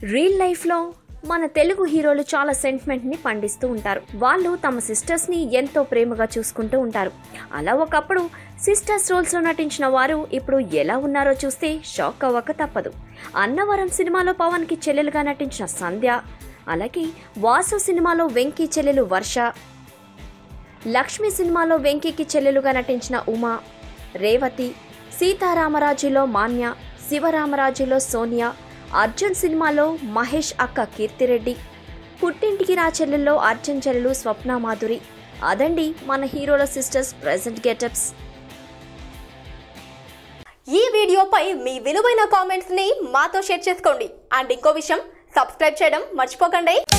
real లైఫ్లో మన తెలుగు హీరోలు చాలా సెంటిమెంట్ని పండిస్తూ ఉంటారు వాళ్ళు తమ సిస్టర్స్ని ఎంతో ప్రేమగా చూసుకుంటూ ఉంటారు అలా ఒకప్పుడు సిస్టర్స్ రోల్స్లో నటించిన వారు ఇప్పుడు ఎలా ఉన్నారో చూస్తే షాక్ అవ్వక తప్పదు అన్నవరం సినిమాలో పవన్కి చెల్లెలుగా నటించిన సంధ్య అలాగే వాసు సినిమాలో వెంకీ చెల్లెలు వర్ష లక్ష్మి సినిమాలో వెంకీకి చెల్లెలుగా నటించిన ఉమా రేవతి సీతారామరాజులో మాన్య శివరామరాజులో సోనియా అర్జున్ సినిమాలో మహేష్ అక్క కీర్తిరెడ్డి పుట్టింటికి నా చెల్లెల్లో అర్జున్ చెల్లెలు స్వప్న మాధురి అదండి మన హీరోల సిస్టర్స్ ప్రెసెంట్ గెటప్స్ ఈ వీడియోపై మీ విలువైన కామెంట్స్ ని మాతో షేర్ చేసుకోండి అండ్ ఇంకో విషయం సబ్స్క్రైబ్ చేయడం మర్చిపోకండి